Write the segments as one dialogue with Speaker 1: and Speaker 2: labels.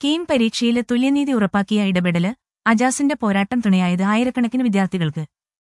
Speaker 1: കീം പരീക്ഷയിലെ തുല്യനീതി ഉറപ്പാക്കിയ ഇടപെടല് അജാസിന്റെ പോരാട്ടം തുണയായത് ആയിരക്കണക്കിന് വിദ്യാർത്ഥികൾക്ക്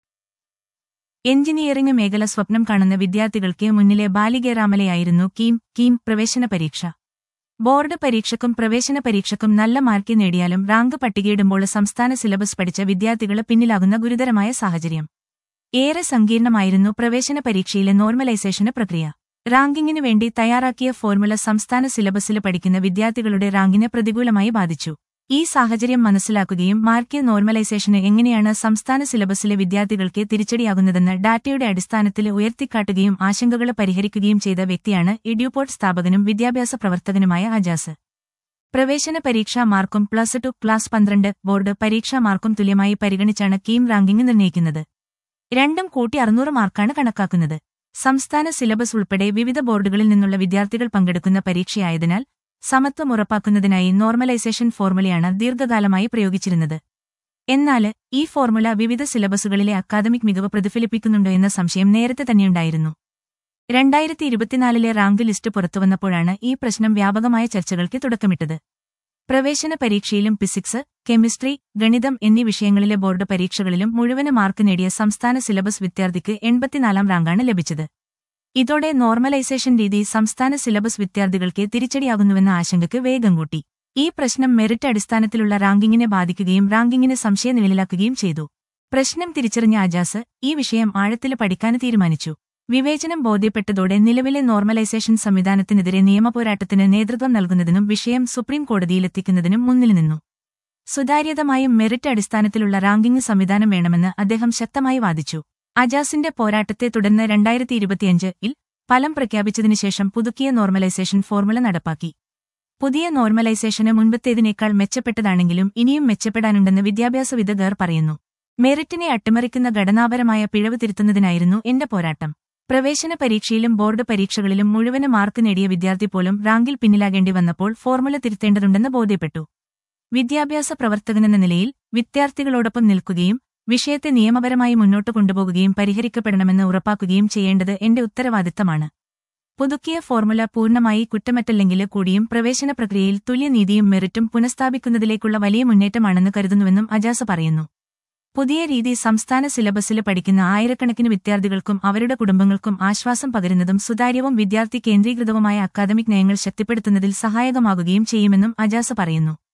Speaker 1: എഞ്ചിനീയറിംഗ് മേഖല സ്വപ്നം കാണുന്ന വിദ്യാർത്ഥികൾക്ക് മുന്നിലെ ബാലികേറാമലയായിരുന്നു കീം കീം പ്രവേശന പരീക്ഷ ബോർഡ് പരീക്ഷയ്ക്കും പ്രവേശന പരീക്ഷയ്ക്കും നല്ല മാർക്ക് നേടിയാലും റാങ്ക് പട്ടികയിടുമ്പോൾ സംസ്ഥാന സിലബസ് പഠിച്ച വിദ്യാർത്ഥികൾ പിന്നിലാകുന്ന ഗുരുതരമായ സാഹചര്യം ഏറെ സങ്കീർണമായിരുന്നു പ്രവേശന പരീക്ഷയിലെ നോർമലൈസേഷന് പ്രക്രിയ റാങ്കിങ്ങിനു വേണ്ടി തയ്യാറാക്കിയ ഫോർമുല സംസ്ഥാന സിലബസിൽ പഠിക്കുന്ന വിദ്യാർത്ഥികളുടെ റാങ്കിനെ പ്രതികൂലമായി ബാധിച്ചു ഈ സാഹചര്യം മനസ്സിലാക്കുകയും മാർക്ക് നോർമലൈസേഷന് എങ്ങനെയാണ് സംസ്ഥാന സിലബസിലെ വിദ്യാർത്ഥികൾക്ക് തിരിച്ചടിയാകുന്നതെന്ന് ഡാറ്റയുടെ അടിസ്ഥാനത്തിൽ ഉയർത്തിക്കാട്ടുകയും ആശങ്കകൾ പരിഹരിക്കുകയും ചെയ്ത വ്യക്തിയാണ് ഇഡ്യൂപോർട്ട് സ്ഥാപകനും വിദ്യാഭ്യാസ പ്രവർത്തകനുമായ അജാസ് പ്രവേശന പരീക്ഷാ മാർക്കും പ്ലസ് ടു ക്ലാസ് പന്ത്രണ്ട് ബോർഡ് പരീക്ഷാ മാർക്കും തുല്യമായി പരിഗണിച്ചാണ് കീം റാങ്കിംഗ് നിർണ്ണയിക്കുന്നത് രണ്ടും കൂട്ടി അറുന്നൂറ് മാർക്കാണ് കണക്കാക്കുന്നത് സംസ്ഥാന സിലബസ് ഉൾപ്പെടെ വിവിധ ബോർഡുകളിൽ നിന്നുള്ള വിദ്യാർത്ഥികൾ പങ്കെടുക്കുന്ന പരീക്ഷയായതിനാൽ സമത്വം ഉറപ്പാക്കുന്നതിനായി നോർമലൈസേഷൻ ഫോർമുലയാണ് ദീർഘകാലമായി പ്രയോഗിച്ചിരുന്നത് എന്നാൽ ഈ ഫോർമുല വിവിധ സിലബസുകളിലെ അക്കാദമിക് മികവ് പ്രതിഫലിപ്പിക്കുന്നുണ്ടോ എന്ന സംശയം നേരത്തെ തന്നെയുണ്ടായിരുന്നു രണ്ടായിരത്തി ഇരുപത്തിനാലിലെ റാങ്ക് ലിസ്റ്റ് പുറത്തുവന്നപ്പോഴാണ് ഈ പ്രശ്നം വ്യാപകമായ ചർച്ചകൾക്ക് തുടക്കമിട്ടത് പ്രവേശന പരീക്ഷയിലും ഫിസിക്സ് കെമിസ്ട്രി ഗണിതം എന്നീ വിഷയങ്ങളിലെ ബോർഡ് പരീക്ഷകളിലും മുഴുവന് മാർക്ക് നേടിയ സംസ്ഥാന സിലബസ് വിദ്യാർത്ഥിക്ക് എൺപത്തിനാലാം റാങ്കാണ് ലഭിച്ചത് ഇതോടെ നോർമലൈസേഷൻ രീതി സംസ്ഥാന സിലബസ് വിദ്യാർത്ഥികൾക്ക് തിരിച്ചടിയാകുന്നുവെന്ന ആശങ്കയ്ക്ക് വേഗം കൂട്ടി ഈ പ്രശ്നം മെറിറ്റ് അടിസ്ഥാനത്തിലുള്ള റാങ്കിങ്ങിനെ ബാധിക്കുകയും റാങ്കിങ്ങിനെ സംശയനിഴലിലാക്കുകയും ചെയ്തു പ്രശ്നം തിരിച്ചറിഞ്ഞ അജാസ് ഈ വിഷയം ആഴത്തിൽ പഠിക്കാൻ തീരുമാനിച്ചു വിവേചനം ബോധ്യപ്പെട്ടതോടെ നിലവിലെ നോർമലൈസേഷൻ സംവിധാനത്തിനെതിരെ നിയമപോരാട്ടത്തിന് നേതൃത്വം നൽകുന്നതിനും വിഷയം സുപ്രീം കോടതിയിലെത്തിക്കുന്നതിനും മുന്നിൽ നിന്നു സുതാര്യതമായും മെറിറ്റ് അടിസ്ഥാനത്തിലുള്ള റാങ്കിംഗ് സംവിധാനം വേണമെന്ന് അദ്ദേഹം ശക്തമായി വാദിച്ചു അജാസിന്റെ പോരാട്ടത്തെ തുടർന്ന് രണ്ടായിരത്തി ഇരുപത്തിയഞ്ച് ഇൽ ഫലം പ്രഖ്യാപിച്ചതിനുശേഷം പുതുക്കിയ നോർമലൈസേഷൻ ഫോർമുല നടപ്പാക്കി പുതിയ നോർമലൈസേഷന് മുൻപത്തേതിനേക്കാൾ മെച്ചപ്പെട്ടതാണെങ്കിലും ഇനിയും മെച്ചപ്പെടാനുണ്ടെന്ന് വിദ്യാഭ്യാസ വിദഗ്ധർ പറയുന്നു മെറിറ്റിനെ അട്ടിമറിക്കുന്ന ഘടനാപരമായ പിഴവ് തിരുത്തുന്നതിനായിരുന്നു എന്റെ പോരാട്ടം പ്രവേശന പരീക്ഷയിലും ബോർഡ് പരീക്ഷകളിലും മുഴുവന് മാർക്ക് നേടിയ വിദ്യാർത്ഥി പോലും റാങ്കിൽ പിന്നിലാകേണ്ടി വന്നപ്പോൾ ഫോർമുല തിരുത്തേണ്ടതുണ്ടെന്ന് ബോധ്യപ്പെട്ടു വിദ്യാഭ്യാസ പ്രവർത്തകനെന്ന നിലയിൽ വിദ്യാർത്ഥികളോടൊപ്പം നിൽക്കുകയും വിഷയത്തെ നിയമപരമായി മുന്നോട്ട് കൊണ്ടുപോകുകയും പരിഹരിക്കപ്പെടണമെന്ന് ഉറപ്പാക്കുകയും ചെയ്യേണ്ടത് എന്റെ ഉത്തരവാദിത്തമാണ് പുതുക്കിയ ഫോർമുല പൂർണ്ണമായി കുറ്റമറ്റല്ലെങ്കിൽ കൂടിയും പ്രവേശന പ്രക്രിയയിൽ തുല്യനീതിയും മെറിറ്റും പുനഃസ്ഥാപിക്കുന്നതിലേക്കുള്ള വലിയ മുന്നേറ്റമാണെന്ന് കരുതുന്നുവെന്നും അജാസ പറയുന്നു പുതിയ രീതി സംസ്ഥാന സിലബസിൽ പഠിക്കുന്ന ആയിരക്കണക്കിന് വിദ്യാർത്ഥികൾക്കും അവരുടെ കുടുംബങ്ങൾക്കും ആശ്വാസം പകരുന്നതും സുതാര്യവും വിദ്യാർത്ഥി കേന്ദ്രീകൃതവുമായ അക്കാദമിക് നയങ്ങൾ ശക്തിപ്പെടുത്തുന്നതിൽ സഹായകമാകുകയും ചെയ്യുമെന്നും അജാസ പറയുന്നു